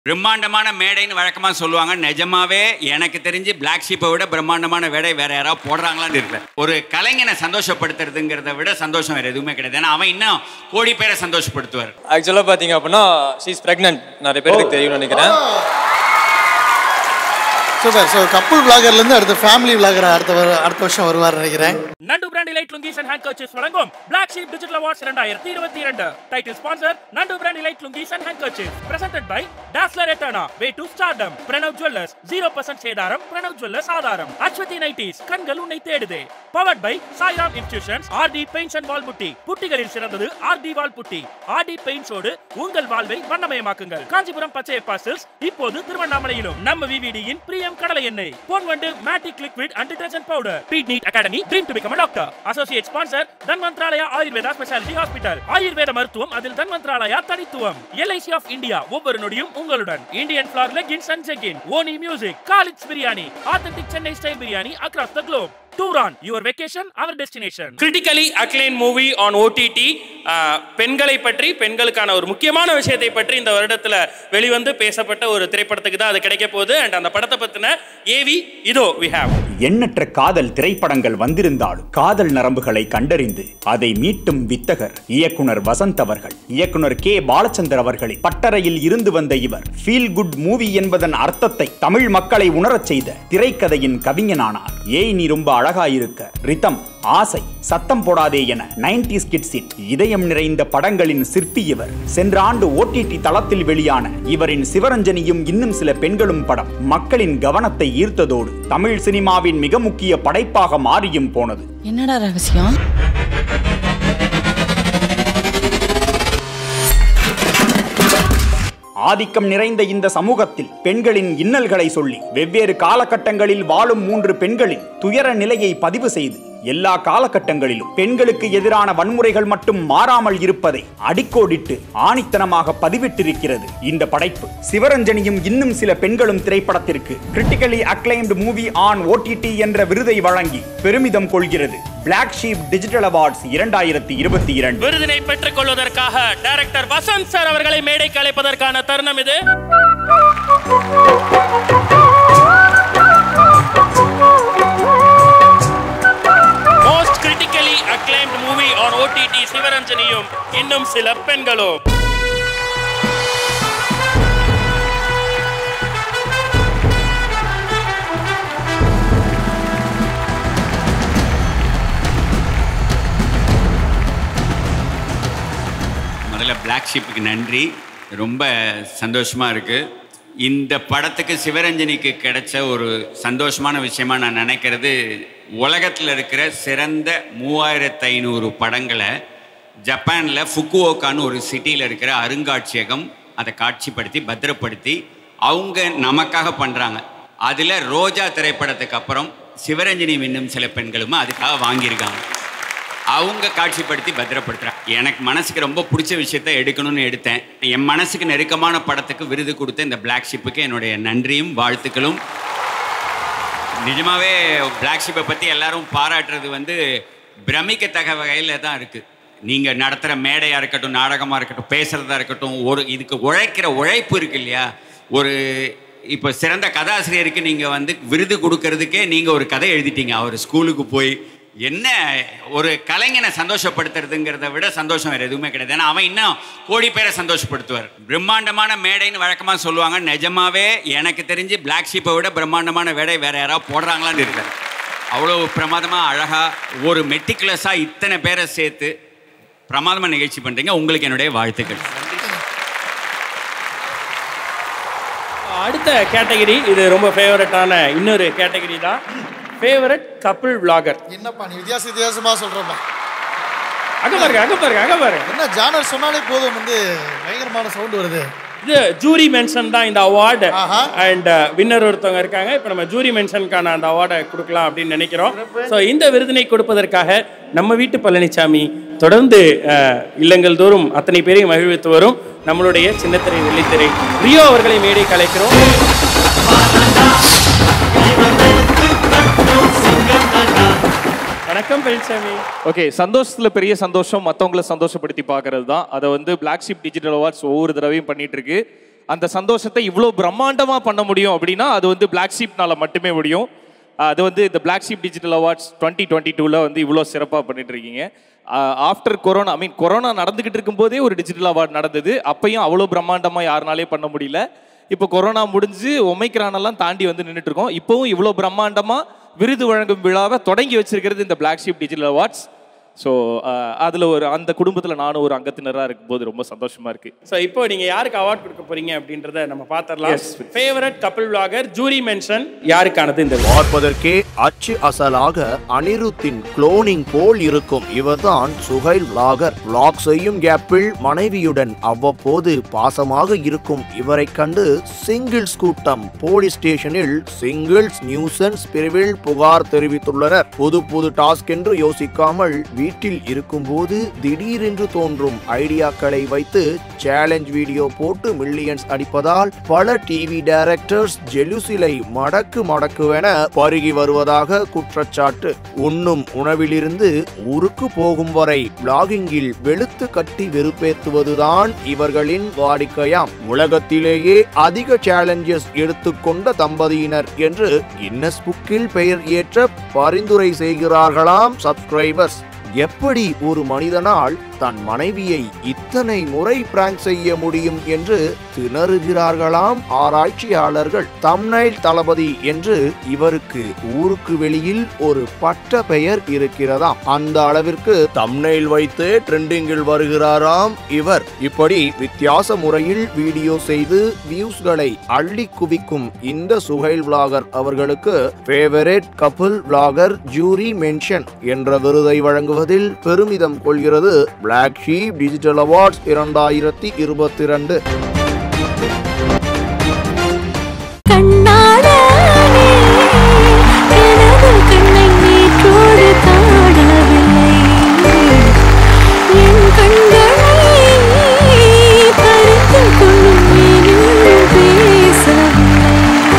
பிரம்மாண்டமான மேடைன்னு வழக்கமாக சொல்லுவாங்க நிஜமாவே எனக்கு தெரிஞ்சு பிளாக் ஷீப்பை விட பிரம்மாண்டமான மேடை வேற யாராவது போடுறாங்களான்னு தெரியல ஒரு கலைஞனை சந்தோஷப்படுத்துறதுங்கிறத விட சந்தோஷம் வேற எதுவுமே கிடையாது ஏன்னா அவன் இன்னும் கோடி பேரை சந்தோஷப்படுத்துவார் ஆக்சுவலாக பார்த்தீங்க அப்படின்னா ஷீஸ் ப்ரெக்னென்ட் நிறைய பேருக்கு தெரியும்னு நினைக்கிறேன் சூப்பர் ஸோ கப்புள் விளாகர்லேருந்து அடுத்த ஃபேமிலி விளாகர் அடுத்த வர அடுத்த வருஷம் வருவார் நினைக்கிறேன் Nandu brand light lungis and handkerchiefs வழங்கும் பிளாக் ஷீப் டிஜிட்டல் அவார்ட்ஸ் இரண்டாயிரத்தி இருபத்தி இரண்டு title sponsor Nandu brand light lungis and handkerchiefs presented by dazzler எட்டனா way to stardom Pranav jewellers zero percent சேதாரம் பிரணவ் ஜுவல்லர்ஸ் ஆதாரம் அஸ்வதி நைட்டிஸ் கண்கள் உன்னை தேடுதே powered by Sairam institutions RT paints and wall putty புட்டிகளில் சிறந்தது ஆர்டி வால் புட்டி ஆர்டி பெயிண்ட்ஸோடு உங்கள் வாழ்வை வண்ணமயமாக்குங்கள் காஞ்சிபுரம் பச்சை பாசல்ஸ் இப்போது திருவண்ணாமலையிலும் நம்ம விவிடியின் பிரியம் கடலை எண்ணெய் Pon Vandu matic liquid and detergent powder beat NEET academy dream to become doctor associate sponsor Dhanvantralaya Ayurveda speciality hospital ஆயுர்வேத மருத்துவம் அதில் தன்வந்த்ராலயா தனித்துவம் எல்ஐசி ஆஃப் இந்தியா ஒவ்வொரு நொடியும் உங்களுடன் Indian flare leggings and jeggings ஓனி music Khalids biryani authentic Chennai style biryani across the globe tour on your vacation our destination critically acclaimed movie on OTT பெண்களை பற்றி பெண்களுக்கான ஒரு முக்கியமான விஷயத்தை பற்றி இந்த வருடத்தில் வெளிவந்து பேசப்பட்ட ஒரு திரைப்படத்துக்கு தான் அது கிடைக்க போகுது அண்ட் அந்த படத்தை பற்றின ஏவி இதோ வி ஹேவ் எண்ணற்ற காதல் திரைப்படங்கள் வந்திருந்தாலும் காதல் நரம்புகளை கண்டறிந்து அதை மீட்டும் வித்தகர் இயக்குனர் வசந்த் அவர்கள் இயக்குனர் கே பாலச்சந்தர் அவர்களின் பட்டறையில் இருந்து வந்த இவர் ஃபீல் குட் மூவி என்பதன் அர்த்தத்தை தமிழ் மக்களை உணரச் செய்த திரைக்கதையின் கவிஞனானார் ஏய் நீ ரொம்ப அழகாயிருக்க ரிதம் ஆசை சத்தம் போடாதே என நைன்டி கிட்ஸின் இதயம் நிறைந்த படங்களின் சிற்பி இவர் சென்ற ஆண்டு ஓடிடி தளத்தில் வெளியான இவரின் சிவரஞ்சனியும் இன்னும் சில பெண்களும் படம் மக்களின் கவனத்தை ஈர்த்ததோடு தமிழ் சினிமாவின் மிக முக்கிய படைப்பாக மாறியும் போனது என்னடா ரகசியம் ஆதிக்கம் நிறைந்த இந்த சமூகத்தில் பெண்களின் இன்னல்களை சொல்லி வெவ்வேறு காலகட்டங்களில் வாழும் மூன்று பெண்களின் துயர நிலையை பதிவு செய்து எல்லா காலகட்டங்களிலும் பெண்களுக்கு எதிரான வன்முறைகள் மட்டும் மாறாமல் இருப்பதை அடிக்கோடிட்டு ஆணித்தனமாக பதிவிட்டிருக்கிறது இந்த படைப்பு சிவரஞ்சனியும் இன்னும் சில பெண்களும் திரைப்படத்திற்கு critically acclaimed movie on OTT என்ற விருதை வழங்கி பெருமிதம் கொள்கிறது பிளாக் ஷீப் டிஜிட்டல் அவார்ட்ஸ் இரண்டாயிரத்தி இருபத்தி இரண்டு விருதினை பெற்றுக் கொள்வதற்காக டைரக்டர் வசந்த் சார் அவர்களை மேடைக்கு அழைப்பதற்கான தருணம் இது most critically acclaimed movie on OTT சிவரஞ்சனியும் இன்னும் சில பெண்களும் முதல்ல பிளாக் ஷீப்புக்கு நன்றி ரொம்ப சந்தோஷமாக இருக்குது இந்த படத்துக்கு சிவரஞ்சனிக்கு கிடைச்ச ஒரு சந்தோஷமான விஷயமா நான் நினைக்கிறது உலகத்தில் இருக்கிற சிறந்த மூவாயிரத்து ஐநூறு படங்களை ஜப்பானில் ஃபுக்குவோக்கான்னு ஒரு சிட்டியில் இருக்கிற அருங்காட்சியகம் அதை காட்சிப்படுத்தி பத்திரப்படுத்தி அவங்க நமக்காக பண்ணுறாங்க அதில் ரோஜா திரைப்படத்துக்கு அப்புறம் சிவரஞ்சனி இன்னும் சில பெண்களும் அதுக்காக வாங்கியிருக்காங்க அவங்க காட்சிப்படுத்தி பத்திரப்படுத்துறாங்க எனக்கு மனசுக்கு ரொம்ப பிடிச்ச விஷயத்த எடுக்கணும்னு எடுத்தேன் என் மனசுக்கு நெருக்கமான படத்துக்கு விருது கொடுத்த இந்த பிளாக் ஷிப்புக்கு என்னுடைய நன்றியும் வாழ்த்துக்களும் நிஜமாவே பிளாக் ஷிப்பை பற்றி எல்லாரும் பாராட்டுறது வந்து பிரமிக்கத்தக்க வகையில் தான் இருக்குது நீங்கள் நடத்துகிற மேடையாக இருக்கட்டும் நாடகமாக இருக்கட்டும் பேசுகிறதா இருக்கட்டும் ஒரு இதுக்கு உழைக்கிற உழைப்பு இருக்கு இல்லையா ஒரு இப்போ சிறந்த கதாசிரியருக்கு நீங்கள் வந்து விருது கொடுக்கறதுக்கே நீங்கள் ஒரு கதை எழுதிட்டீங்க அவர் ஸ்கூலுக்கு போய் என்ன ஒரு கலைஞனை சந்தோஷப்படுத்துறதுங்கிறத விட சந்தோஷம் வேறு எதுவுமே கிடையாது ஏன்னா அவன் இன்னும் கோடி பேரை சந்தோஷப்படுத்துவார் பிரம்மாண்டமான மேடைன்னு வழக்கமாக சொல்லுவாங்க நிஜமாவே எனக்கு தெரிஞ்சு பிளாக் ஷீப்பை விட பிரம்மாண்டமான மேடை வேற யாராவது போடுறாங்களான்னு இருக்கு அவ்வளோ பிரமாதமாக அழகாக ஒரு மெட்டிகுலஸாக இத்தனை பேரை சேர்த்து பிரமாதமாக நிகழ்ச்சி பண்ணுறீங்க உங்களுக்கு என்னுடைய வாழ்த்துக்கள் அடுத்த கேட்டகரி இது ரொம்ப ஃபேவரட்டான இன்னொரு கேட்டகரி தான் ஃபேவரட் கப்புள் vlogger என்னப்பா நீ வித்தியாச வித்தியாசமா சொல்றப்பா அங்க பாருங்க அங்க பாருங்க அங்க பாருங்க என்ன ஜானர் சொன்னாலே போதும் வந்து பயங்கரமான சவுண்ட் வருது இது ஜூரி மென்ஷன் தான் இந்த அவார்டு ஆஹா. அண்ட் வின்னர் ஒருத்தவங்க இருக்காங்க இப்போ நம்ம ஜூரி மென்ஷனுக்கான அந்த அவார்டை கொடுக்கலாம் அப்படின்னு நினைக்கிறோம் ஸோ இந்த விருதினை கொடுப்பதற்காக நம்ம வீட்டு பழனிசாமி தொடர்ந்து அஹ், இல்லங்கள் தோறும் அத்தனை பேரையும் மகிழ்வித்து வரும் நம்மளுடைய சின்னத்திரை வெள்ளித்திரை ரியோ அவர்களை மேடை கலைக்கிறோம் வணக்கம் பழனிசாமி ஓகே சந்தோஷத்துல பெரிய சந்தோஷம் மற்றவங்களை சந்தோஷப்படுத்தி பார்க்கறது தான் அதை வந்து பிளாக் ஷிப் டிஜிட்டல் அவார்ட்ஸ் ஒவ்வொரு தடவையும் பண்ணிட்டு இருக்கு அந்த சந்தோஷத்தை இவ்வளோ பிரம்மாண்டமாக பண்ண முடியும் அப்படின்னா அது வந்து பிளாக் ஷீப்னால மட்டுமே முடியும் அது வந்து இந்த black sheep digital awards twenty twenty டூவில் வந்து இவ்வளோ சிறப்பாக பண்ணிட்டு இருக்கீங்க after corona I mean corona நடந்துக்கிட்டு இருக்கும்போதே ஒரு டிஜிட்டல் அவார்ட் நடந்தது அப்பையும் அவ்வளோ பிரம்மாண்டமாக யாருனாலே பண்ண முடியல இப்போ கொரோனா முடிஞ்சு ஒமைக்ரானெல்லாம் தாண்டி வந்து நின்றுட்டு இருக்கோம் இப்போவும் இவ்வளோ பிரம்மாண்டமாக விருது வழங்கும் விழாவை தொடங்கி வச்சிருக்கிறது இந்த black sheep digital awards so அதில் ஒரு அந்த குடும்பத்தில் நானும் ஒரு அங்கத்தினராக இருக்கும்போது ரொம்ப சந்தோஷமா இருக்கு ஸோ இப்போ நீங்க யாருக்கு அவார்ட் கொடுக்க போறீங்க அப்படின்றத நம்ம பார்த்துடலாம் favourite couple vlogger jury mention யாருக்கானது இந்த award? பார்ப்பதற்கே அச்சு அசலாக அனிருத்தின் குளோனிங் போல் இருக்கும் இவர்தான் சுகைல் விளாகர் விளாக் செய்யும் கேப்பில் மனைவியுடன் அவ்வப்போது பாசமாக இருக்கும் இவரை கண்டு சிங்கிள்ஸ் கூட்டம் போலீஸ் ஸ்டேஷனில் சிங்கிள்ஸ் நியூசன்ஸ் பிரிவில் புகார் தெரிவித்துள்ளனர் புது புது டாஸ்க் என்று யோசிக்காமல் வீட்டில் இருக்கும்போது திடீரென்று தோன்றும் ஐடியாக்களை வைத்து சேலஞ்ச் வீடியோ போட்டு மில்லியன்ஸ் அடிப்பதால் பல டிவி டைரக்டர்ஸ் ஜெலுசிலை மடக்கு மடக்குவென பருகி வருவதாக குற்றச்சாட்டு உண்ணும் உணவிலிருந்து ஊருக்கு போகும் வரை பிளாகிங்கில் வெளுத்து கட்டி வெறுப்பேற்றுவதுதான் இவர்களின் வாடிக்கையாம் உலகத்திலேயே அதிக சேலஞ்சஸ் எடுத்துக்கொண்ட தம்பதியினர் என்று கின்னஸ் புக்கில் பெயர் ஏற்ற பரிந்துரை செய்கிறார்களாம் சப்ஸ்கிரைபர்ஸ் எப்படி ஒரு மனிதனால் தன் மனைவியை இத்தனை முறை பிராங்க் செய்ய முடியும் என்று திணறுகிறார்களாம் ஆராய்ச்சியாளர்கள் தம்னைல் தளபதி என்று இவருக்கு ஊருக்கு வெளியில் ஒரு பட்ட பெயர் இருக்கிறதாம் அந்த அளவிற்கு தம்னைல் வைத்து ட்ரெண்டிங்கில் வருகிறாராம் இவர் இப்படி வித்தியாச முறையில் வீடியோ செய்து வியூஸ்களை அள்ளி குவிக்கும் இந்த சுகைல் விளாகர் அவர்களுக்கு favourite couple vlogger jury mention என்ற விருதை வழங்குவதில் பெருமிதம் கொள்கிறது பிளாக் ஷீப் டிஜிட்டல் அவார்ட்ஸ் இரண்டாயிரத்தி இருபத்தி ரெண்டு கண்ணாலே எனது கண்ணை நேற்றோடு காணவில்லை என் கண்களை பறித்து கொள்ளும் மேலும் பேசவில்லை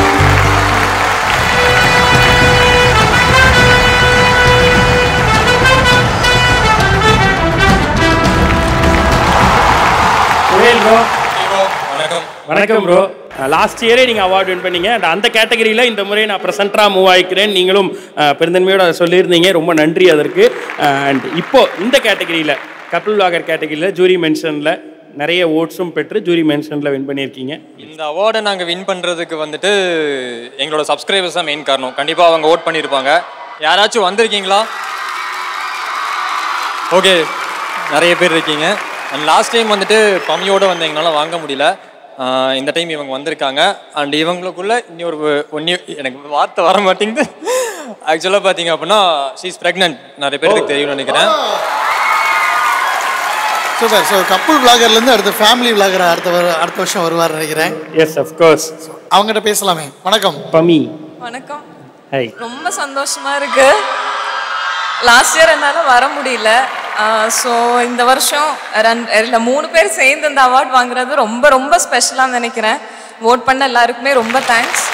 சுஹேல் bro வணக்கம் வணக்கம் ப்ரோ லாஸ்ட் இயரே நீங்கள் அவார்ட் வின் பண்ணீங்க and அந்த கேட்டகரியில் இந்த முறை நான் ப்ரெசென்டராக மூவ் ஆகிக்கிறேன் நீங்களும் அஹ், பெருந்தன்மையோட அதை சொல்லியிருந்தீங்க ரொம்ப நன்றி அதற்கு அண்ட் இப்போ இந்த கேட்டகரியில் கபில் விலாகர் கேட்டகரியில் ஜூரி மென்ஷனில் நிறைய ஓட்ஸும் பெற்று ஜூரி மென்ஷனில் வின் பண்ணியிருக்கீங்க இந்த அவார்டை நாங்கள் வின் பண்ணுறதுக்கு வந்துட்டு எங்களோட சப்ஸ்கிரைபர்ஸ் தான் மெயின் காரணம் கண்டிப்பாக அவங்க ஓட் பண்ணியிருப்பாங்க யாராச்சும் வந்திருக்கீங்களா ஓகே நிறைய பேர் இருக்கீங்க அண்ட் லாஸ்ட் டைம் வந்துட்டு பம்மியோட வந்து எங்களால் வாங்க முடியல ஆஹ் இந்த டைம் இவங்க வந்திருக்காங்க அண்ட் இவங்களுக்குள்ள இன்னொரு ஒன்னி எனக்கு வார்த்தை வர மாட்டேங்குது ஆக்சுவலாக பார்த்தீங்க அப்படின்னா ஷீஸ் ப்ரெக்னென்ட் நிறைய பேருக்கு தெரியும்னு நினைக்கிறேன் சூப்பர் ஸோ கப்புள் விளாகர்லேருந்து அடுத்த ஃபேமிலி விளாகர் அடுத்த வர- அடுத்த வருஷம் வருவார் நினைக்கிறேன் எஸ் அஃப்கோர்ஸ் அவங்ககிட்ட பேசலாமே வணக்கம் பமி வணக்கம் ஹை ரொம்ப சந்தோஷமா இருக்கு லாஸ்ட் இயர் என்னால் வர முடியல ஸோ இந்த வருஷம் ரெண்டு இல்லை மூணு பேர் சேர்ந்து இந்த அவார்ட் வாங்குறது ரொம்ப ரொம்ப ஸ்பெஷலாக நினைக்கிறேன் ஓட் பண்ண எல்லாருக்குமே ரொம்ப thanks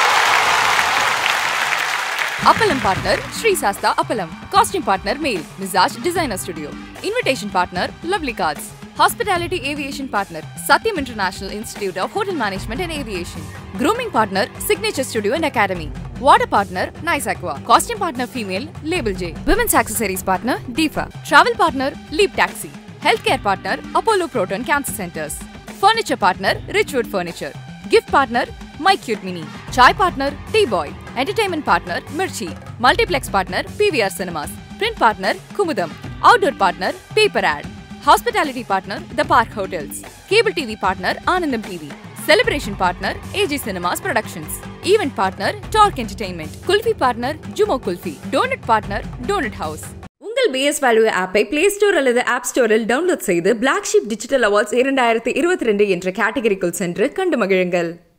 appalam partner Sri Sastha appalam costume partner மெயில் மிசாஜ் designer studio invitation partner lovely cards hospitality aviation partner Sathyam international institute of hotel management and aviation grooming partner signature studio and academy water partner nice aqua costume partner female label J women's accessories partner டிஃபா travel partner leap taxi health care partner Apollo proton cancer centres furniture partner Richwood furniture gift partner my cute mini Sai partner tea boy entertainment partner Mirchi multiplex partner PVR cinemas print partner Kumudam outdoor partner paper ad hospitality partner the park hotels cable TV partner Anandham TV celebration partner AG cinemas productions event partner dark entertainment kulfi partner ஜுமோ kulfi donut partner donut house உங்கள் BS value ஆப்பை play store அல்லது app ஸ்டோரில் download செய்து black sheep digital awards இரண்டாயிரத்தி இருபத்தி ரெண்டு என்ற கேட்டகரிக்குள் சென்று கண்டு மகிழுங்கள்